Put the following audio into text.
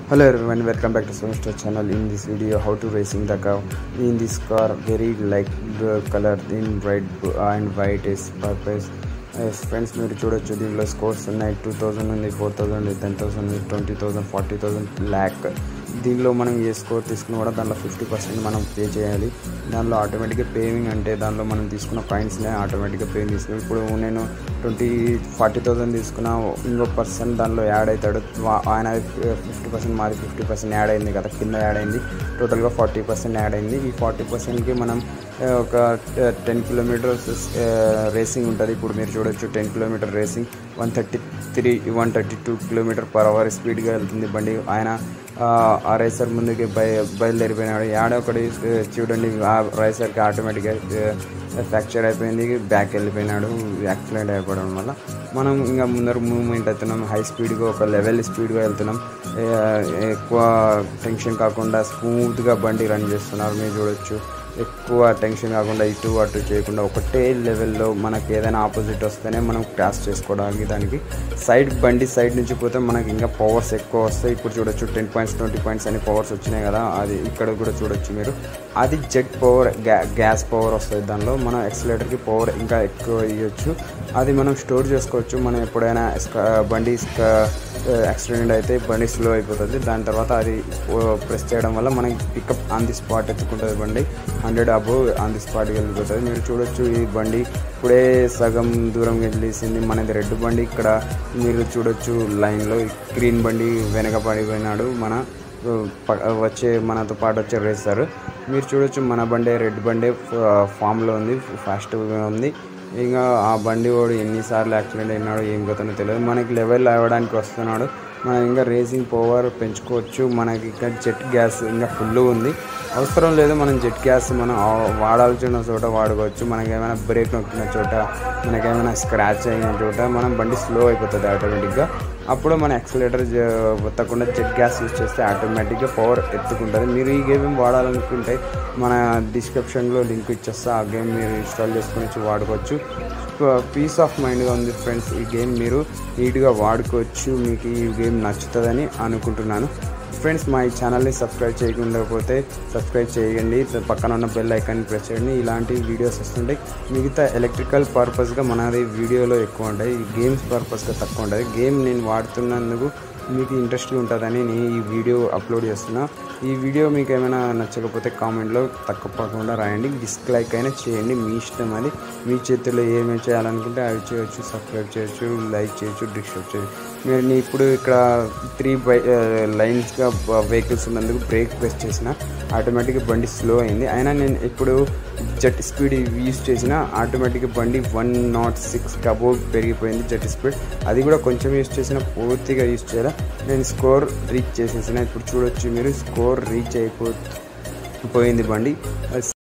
Hello everyone, welcome back to Semester channel. In this video, how to racing the car. In this car, very like the color in red and white is purpose. Friends మీరు చూడొచ్చు దీనిలో scores ఉన్నాయి two thousand ఉంది four thousand ఉంది ten thousand ఉంది twenty thousand forty thousand lakh దీనిలో మనం ఏ score తీసుకున్నా కూడా దాంట్లో ఫిఫ్టీ పర్సెంట్ మనం పే చేయాలి దానిలో ఆటోమేటిక్గా పేవింగ్ అంటే దానిలో మనం తీసుకున్న కాయిన్స్నే ఆటోమేటిక్గా పే తీసుకున్నాం ఇప్పుడు నేను ట్వంటీ ఫార్టీ థౌసండ్ తీసుకున్న ఇంకో పర్సన్ దానిలో యాడ్ అవుతాడు వా- ఆయన ఫిఫ్టీ పర్సెంట్ మాది ఫిఫ్టీ పర్సెంట్ యాడ్ అయింది కదా కింద యాడ్ అయింది టోటల్గా ఫార్టీ పర్సెంట్ యాడ్ అయింది ఈ ఫార్టీ పర్సెంట్కి మనం ఆ, ఒక టెన్ కిలోమీటర్స్ రేసింగ్ ఉంటుంది ఇప్పుడు మీరు చూడొచ్చు ten kilometre racing one thirty three one thirty two kilometre per hour స్పీడ్గా వెళ్తుంది బండి ఆయన ఆ, ఆ రైసర్ ముందుకి బయ బయలుదేరిపోయినాడు యాడ ఒకటి ఆ, చూడండి ఆ రైసర్కి ఆటోమేటిక్గా ఫ్రాక్చర్ అయిపోయింది బ్యాక్ వెళ్ళిపోయినాడు యాక్సిడెంట్ అయిపోవడం వల్ల మనం ఇంకా ముందర మూవ్మెంట్ అవుతున్నాం హై స్పీడ్గా ఒక లెవెల్ స్పీడ్గా వెళ్తున్నాం ఏ- ఎక్కువ టెన్షన్ కాకుండా స్మూత్గా బండి రన్ చేస్తున్నారు మీరు చూడొచ్చు ఎక్కువ టెన్షన్ కాకుండా ఇటు అటు చేయకుండా ఒకటే లెవెల్లో మనకి ఏదైనా ఆపోజిట్ వస్తేనే మనం క్రాస్ చేసుకోవడానికి దానికి సైడ్ బండి సైడ్ నుంచి పోతే మనకి ఇంకా పవర్స్ ఎక్కువ వస్తాయి ఇప్పుడు చూడొచ్చు టెన్ పాయింట్స్ ట్వంటీ పాయింట్స్ అని పవర్స్ వచ్చినాయి కదా అది ఇక్కడ కూడా చూడొచ్చు మీరు అది జెట్ పవర్ గ్యా గ్యాస్ పవర్ వస్తుంది దానిలో మనం ఎక్సలేటర్కి పవర్ ఇంకా ఎక్కువ ఇవ్వచ్చు అది మనం స్టోర్ చేసుకోవచ్చు మనం ఎప్పుడైనా స్క- బండి యాక్సిడెంట్ అయితే బండి స్లో అయిపోతుంది దాని తర్వాత అది ప్రెస్ చేయడం వల్ల మనకి పికప్ ఆన్ ది స్పాట్ ఎత్తుకుంటుంది బండి హండ్రెడ్ అబోవ్ ఆన్ ది స్పాట్కి వెళ్ళిపోతుంది మీరు చూడొచ్చు ఈ బండి ఇప్పుడే సగం దూరం వెళ్ళేసింది మనది రెడ్ బండి ఇక్కడ మీరు చూడొచ్చు లైన్లో గ్రీన్ బండి వెనక పడిపోయినాడు మన ప- వచ్చే మనతో పాటు వచ్చే రేసర్ మీరు చూడొచ్చు మన బండే రెడ్ బండే ఫామ్లో ఉంది ఫాస్ట్గా ఉంది ఇంకా ఆ బండి వాడు ఎన్నిసార్లు యాక్సిడెంట్ అయినాడో ఏం కథనో తెలియదు మనకి లెవెల్ అవ్వడానికి వస్తున్నాడు మనం ఇంకా రేసింగ్ పవర్ పెంచుకోవచ్చు మనకి ఇంకా జెట్ గ్యాస్ ఇంకా ఫుల్ ఉంది అవసరం లేదు మనం జెట్ గ్యాస్ మనం ఆ- వాడాల్సిన చోట వాడుకోవచ్చు మనకి ఏమైనా బ్రేక్ నొక్కిన చోట మనకేమైనా స్క్రాచ్ అయిన చోట మనం బండి స్లో అయిపోతుంది ఆటోమేటిక్గా అప్పుడు మన యాక్సిలేటర్ ఒత్తకుండా జెట్ గ్యాస్ యూస్ చేస్తే ఆటోమేటిక్గా పవర్ ఎత్తుకుంటుంది మీరు ఈ గేమ్ వాడాలనుకుంటే మన డిస్క్రిప్షన్లో లింక్ ఇచ్చేస్తా ఆ గేమ్ మీరు ఇన్స్టాల్ చేసుకొని వచ్చి వాడుకోవచ్చు పీస్ ఆఫ్ మైండ్గా ఉంది ఫ్రెండ్స్ ఈ గేమ్ మీరు నీట్గా వాడుకోవచ్చు మీకు ఈ గేమ్ నచ్చుతుందని అనుకుంటున్నాను ఫ్రెండ్స్ మా ఈ ఛానల్ని సబ్స్క్రైబ్ చేయకుండా పోతే సబ్స్క్రైబ్ చేయండి పక్కన ఉన్న బెల్ ఐకాన్ ప్రెస్ చేయండి ఇలాంటి వీడియోస్ వస్తుంటాయి మిగతా ఎలక్ట్రికల్ పర్పస్గా మనది వీడియోలో ఎక్కువ ఉంటాయి ఈ గేమ్స్ పర్పస్గా తక్కువ ఉంటుంది గేమ్ నేను వాడుతున్నందుకు మీకు ఇంట్రెస్ట్గా ఉంటుందని నేను ఈ వీడియో అప్లోడ్ చేస్తున్నా ఈ వీడియో మీకు ఏమైనా నచ్చకపోతే కామెంట్లో తప్పకుండా రాయండి డిస్లైక్ అయినా చేయండి మీ ఇష్టం అది మీ చేతిలో ఏమేమి చేయాలనుకుంటే అవి చేయొచ్చు సబ్స్క్రైబ్ చేయొచ్చు లైక్ చేయొచ్చు డిస్టర్బ్ చేయొచ్చు మీరు నీ ఇప్పుడు ఇక్కడ త్రీ బై లైన్స్గా వెహికల్స్ ఉన్నందుకు బ్రేక్ ప్రెస్ చేసిన ఆటోమేటిక్గా బండి స్లో అయింది అయినా నేను ఇప్పుడు జెట్ స్పీడ్ యూస్ చేసిన ఆటోమేటిక్గా బండి వన్ నాట్ సిక్స్ అబోవ్ పెరిగిపోయింది జెట్ స్పీడ్ అది కూడా కొంచెం యూస్ చేసిన పూర్తిగా యూస్ చేయాలి నేను స్కోర్ రీచ్ చేసేసిన ఇప్పుడు చూడొచ్చు మీరు స్కోర్ రీచ్ అయిపో పోయింది బండి